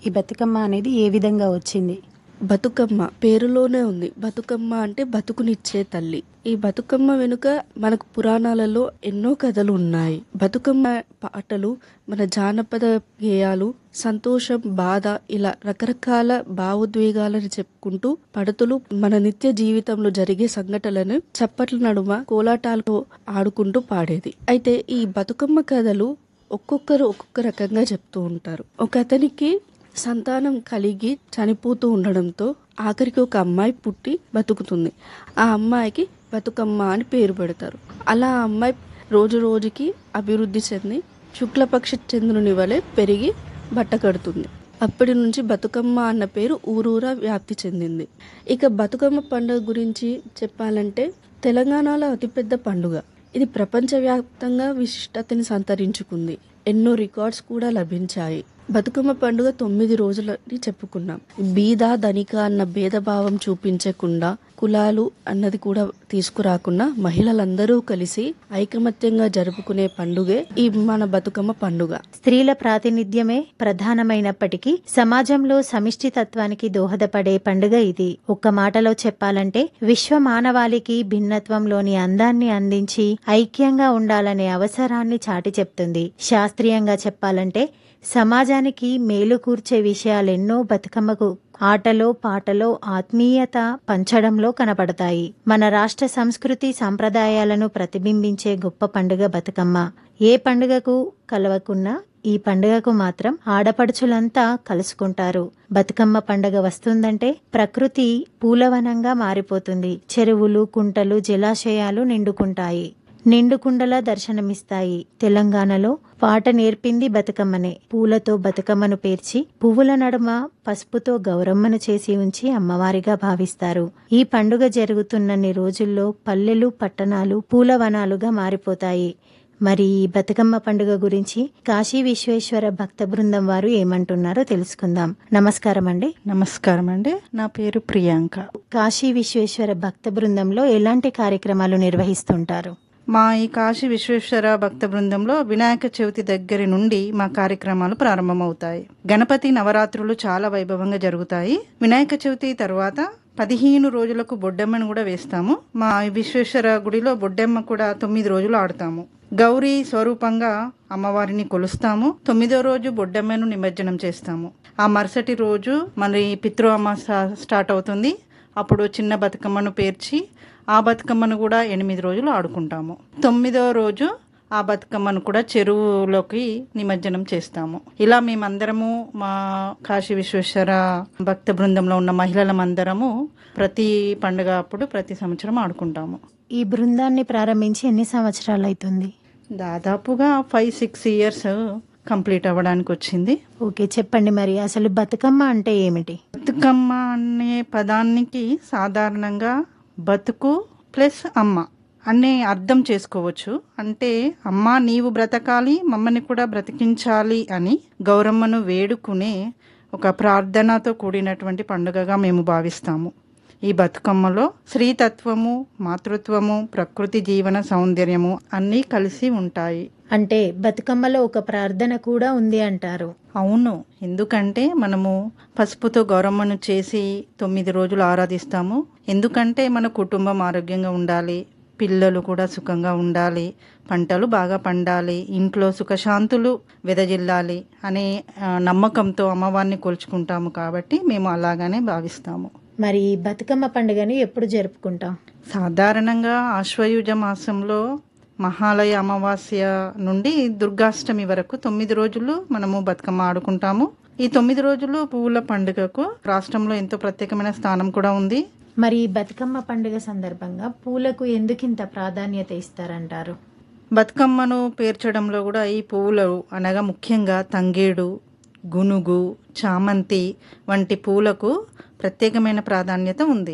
ఈ బతుకమ్మ అనేది ఏ విధంగా వచ్చింది బతుకమ్మ పేరులోనే ఉంది బతుకమ్మ అంటే బతుకునిచ్చే తల్లి ఈ బతుకమ్మ వెనుక మనకు పురాణాలలో ఎన్నో కథలు ఉన్నాయి బతుకమ్మ పాటలు మన జానపద గేయాలు సంతోషం బాధ ఇలా రకరకాల భావోద్వేగాలను చెప్పుకుంటూ పడతులు మన నిత్య జీవితంలో జరిగే సంఘటనలను చప్పట్ల నడుమ కోలాటాలతో ఆడుకుంటూ పాడేది అయితే ఈ బతుకమ్మ కథలు ఒక్కొక్కరు ఒక్కొక్క రకంగా చెప్తూ ఉంటారు ఒక అతనికి సంతానం కలిగి చనిపోతూ ఉండడంతో ఆఖరికి ఒక అమ్మాయి పుట్టి బతుకుతుంది ఆ అమ్మాయికి బతుకమ్మ అని పేరు పెడతారు అలా ఆ అమ్మాయి రోజు రోజుకి అభివృద్ధి చెంది శుక్లపక్ష చంద్రుని వలె పెరిగి బట్ట కడుతుంది అప్పటి నుంచి బతుకమ్మ అన్న పేరు ఊరూరా వ్యాప్తి చెందింది ఇక బతుకమ్మ పండుగ గురించి చెప్పాలంటే తెలంగాణలో అతిపెద్ద పండుగ ఇది ప్రపంచవ్యాప్తంగా విశిష్టతని సంతరించుకుంది ఎన్నో రికార్డ్స్ కూడా లభించాయి బతుకమ్మ పండుగ తొమ్మిది రోజులని చెప్పుకున్నాం బీద ధనిక అన్న భేదభావం చూపించకుండా కులాలు అన్నది కూడా తీసుకురాకుండా మహిళలందరూ కలిసి ఐకమత్యంగా జరుపుకునే పండుగే ఈ మన బతుకమ్మ పండుగ స్త్రీల ప్రాతినిధ్యమే ప్రధానమైనప్పటికీ సమాజంలో సమిష్టి తత్వానికి దోహదపడే పండుగ ఇది ఒక్క మాటలో చెప్పాలంటే విశ్వ మానవాళికి భిన్నత్వంలోని అందాన్ని అందించి ఐక్యంగా ఉండాలనే అవసరాన్ని చాటి చెప్తుంది శాస్త్రీయంగా చెప్పాలంటే సమాజానికి మేలు కూర్చే విషయాలెన్నో బతుకమ్మకు ఆటలో పాటలో ఆత్మీయత పంచడంలో కనపడతాయి మన రాష్ట్ర సంస్కృతి సాంప్రదాయాలను ప్రతిబింబించే గొప్ప పండుగ బతుకమ్మ ఏ పండుగకు కలవకున్నా ఈ పండుగకు మాత్రం ఆడపడుచులంతా కలుసుకుంటారు బతుకమ్మ పండుగ వస్తుందంటే ప్రకృతి పూలవనంగా మారిపోతుంది చెరువులు కుంటలు జలాశయాలు నిండుకుంటాయి నిండుకుండలా దర్శనమిస్తాయి తెలంగాణలో పాట నేర్పింది బతుకమ్మనే పూలతో బతుకమ్మను పేర్చి పువ్వుల నడుమ పసుపుతో గౌరమ్మను చేసి ఉంచి అమ్మవారిగా భావిస్తారు ఈ పండుగ జరుగుతున్నన్ని రోజుల్లో పల్లెలు పట్టణాలు పూలవనాలుగా మారిపోతాయి మరి ఈ బతుకమ్మ పండుగ గురించి కాశీ విశ్వేశ్వర భక్త బృందం వారు ఏమంటున్నారో తెలుసుకుందాం నమస్కారం అండి నమస్కారం అండి నా పేరు ప్రియాంక కాశీ విశ్వేశ్వర భక్త బృందంలో ఎలాంటి కార్యక్రమాలు నిర్వహిస్తుంటారు మా ఈ కాశీ విశ్వేశ్వర భక్త బృందంలో వినాయక చవితి దగ్గర నుండి మా కార్యక్రమాలు ప్రారంభమవుతాయి గణపతి నవరాత్రులు చాలా వైభవంగా జరుగుతాయి వినాయక చవితి తర్వాత పదిహేను రోజులకు బొడ్డెమ్మను కూడా వేస్తాము మా విశ్వేశ్వర గుడిలో బొడ్డెమ్మ కూడా తొమ్మిది రోజులు ఆడతాము గౌరీ స్వరూపంగా అమ్మవారిని కొలుస్తాము తొమ్మిదో రోజు బొడ్డెమ్మను నిమజ్జనం చేస్తాము ఆ మరుసటి రోజు మరి పితృ అమాస స్టార్ట్ అవుతుంది అప్పుడు చిన్న బతుకమ్మను పేర్చి ఆ బతుకమ్మను కూడా ఎనిమిది రోజులు ఆడుకుంటాము తొమ్మిదో రోజు ఆ బతుకమ్మను కూడా చెరువులోకి నిమజ్జనం చేస్తాము ఇలా మేమందరము మా కాశీ విశ్వేశ్వర భక్త బృందంలో ఉన్న మహిళలమందరము ప్రతి పండుగ అప్పుడు ప్రతి సంవత్సరం ఆడుకుంటాము ఈ బృందాన్ని ప్రారంభించి ఎన్ని సంవత్సరాలు అవుతుంది దాదాపుగా ఫైవ్ సిక్స్ ఇయర్స్ కంప్లీట్ అవ్వడానికి వచ్చింది ఓకే చెప్పండి మరి అసలు బతుకమ్మ అంటే ఏమిటి బతుకమ్మ అనే పదానికి సాధారణంగా బతుకు ప్లస్ అమ్మ అనే అర్థం చేసుకోవచ్చు అంటే అమ్మ నీవు బ్రతకాలి మమ్మల్ని కూడా బ్రతికించాలి అని గౌరమ్మను వేడుకునే ఒక ప్రార్థనతో కూడినటువంటి పండుగగా మేము భావిస్తాము ఈ బతుకమ్మలో స్త్రీతత్వము మాతృత్వము ప్రకృతి జీవన సౌందర్యము అన్నీ కలిసి ఉంటాయి అంటే బతుకమ్మలో ఒక ప్రార్థన కూడా ఉంది అంటారు అవును ఎందుకంటే మనము పసుపుతో గౌరమ్మను చేసి తొమ్మిది రోజులు ఆరాధిస్తాము ఎందుకంటే మన కుటుంబం ఆరోగ్యంగా ఉండాలి పిల్లలు కూడా సుఖంగా ఉండాలి పంటలు బాగా పండాలి ఇంట్లో సుఖశాంతులు వెదజిల్లాలి అనే ఆ, నమ్మకంతో అమ్మవారిని కొలుచుకుంటాము కాబట్టి మేము అలాగానే భావిస్తాము మరి ఈ బతుకమ్మ పండుగని ఎప్పుడు జరుపుకుంటాం సాధారణంగా ఆశ్వయుజ మాసంలో మహాలయ అమావాస్య నుండి దుర్గాష్టమి వరకు తొమ్మిది రోజులు మనము బతుకమ్మ ఆడుకుంటాము ఈ తొమ్మిది రోజులు పువ్వుల పండుగకు రాష్ట్రంలో ఎంతో ప్రత్యేకమైన స్థానం కూడా ఉంది మరి ఈ బతుకమ్మ పండుగ సందర్భంగా పూలకు ఎందుకింత ప్రాధాన్యత ఇస్తారంటారు బతుకమ్మను పేర్చడంలో కూడా ఈ పువ్వులు అనగా ముఖ్యంగా తంగేడు గునుగు చామంతి వంటి పూలకు ప్రత్యేకమైన ప్రాధాన్యత ఉంది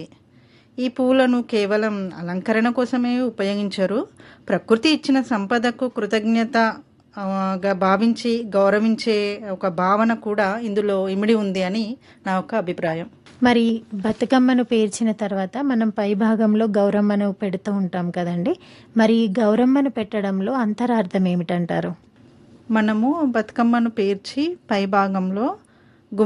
ఈ పూలను కేవలం అలంకరణ కోసమే ఉపయోగించరు ప్రకృతి ఇచ్చిన సంపదకు కృతజ్ఞత ఆ, గా భావించి గౌరవించే ఒక భావన కూడా ఇందులో ఇమిడి ఉంది అని నా యొక్క అభిప్రాయం మరి బతుకమ్మను పేర్చిన తర్వాత మనం పై భాగంలో గౌరమ్మను పెడుతూ ఉంటాం కదండి మరి ఈ గౌరమ్మను పెట్టడంలో అంతరార్థం ఏమిటంటారు మనము బతుకమ్మను పేర్చి పై భాగంలో